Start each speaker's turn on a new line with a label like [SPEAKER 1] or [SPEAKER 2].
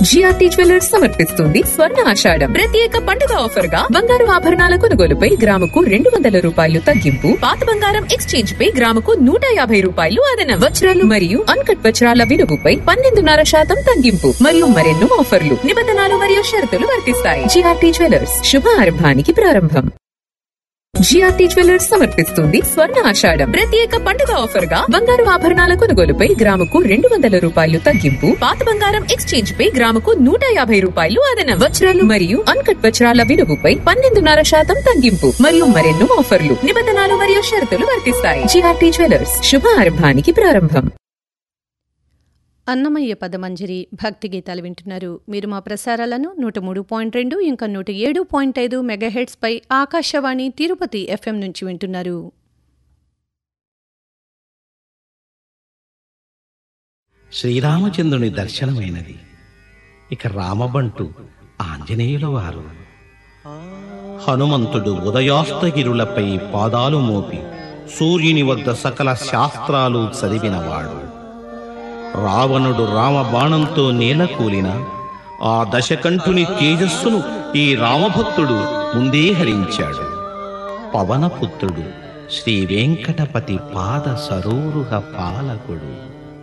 [SPEAKER 1] GRT jewellers సమర్పిస్తుంది స్వర్ణ ఆషాఢం ప్రత్యేక పండుగ ఆఫర్ గా బంగారు ఆభరణాల కొనుగోలుపై గ్రాముకు రెండు వందల రూపాయలు తగ్గింపు పాత బంగారం ఎక్స్చేంజ్ పై గ్రాముకు నూట యాభై రూపాయలు అదనం వజ్రాలు మరియు అన్కట్ వజ్రాల విలువపై పన్నెండున్నర శాతం తగ్గింపు మరియు మరెన్నో ఆఫర్లు నిబంధనలు మరియు షరతులు వర్తిస్తాయి జిఆర్టీ జ్యువెలర్స్ శుభ ఆరంభానికి ప్రారంభం జిఆర్టీ జ్యువెలర్స్ సమర్పిస్తుంది స్వర్ణ ఆషాఢం ప్రత్యేక పండుగ ఆఫర్ గా బంగారు ఆభరణాల కొనుగోలుపై గ్రాముకు రెండు వందల రూపాయలు తగ్గింపు పాత బంగారం ఎక్స్చేంజ్ పై గ్రాముకు నూట యాభై రూపాయలు అదనం వజ్రాలు మరియు అన్కట్ వజ్రాల విలువపై పన్నెండున్నర శాతం తగ్గింపు మరియు మరెన్నో ఆఫర్లు నిబంధనలు మరియు షరతులు వర్తిస్తాయి జిఆర్టీ జ్యువెలర్స్ శుభ ఆరంభానికి ప్రారంభం
[SPEAKER 2] అన్నమయ్య పదమంజరి భక్తి గీతాలు వింటున్నారు మీరు మా ప్రసారాలను నూట మూడు పాయింట్ రెండు ఇంకా నూట ఏడు పాయింట్ ఐదు మెగాహెడ్స్పై ఆకాశవాణి తిరుపతి ఎఫ్ఎం నుంచి వింటున్నారు
[SPEAKER 3] శ్రీరామచంద్రుని దర్శనమైనది ఇక రామబంటు ఆంజనేయుల వారు హనుమంతుడు ఉదయాస్తగిరులపై పాదాలు మోపి సూర్యుని వద్ద సకల శాస్త్రాలు చదివినవాడు రావణుడు రామబాణంతో నేలకూలిన ఆ దశకంఠుని తేజస్సును ఈ రామభక్తుడు ముందే హరించాడు పవనపుత్రుడు శ్రీ వెంకటపతి పాద సరోరుహ పాలకుడు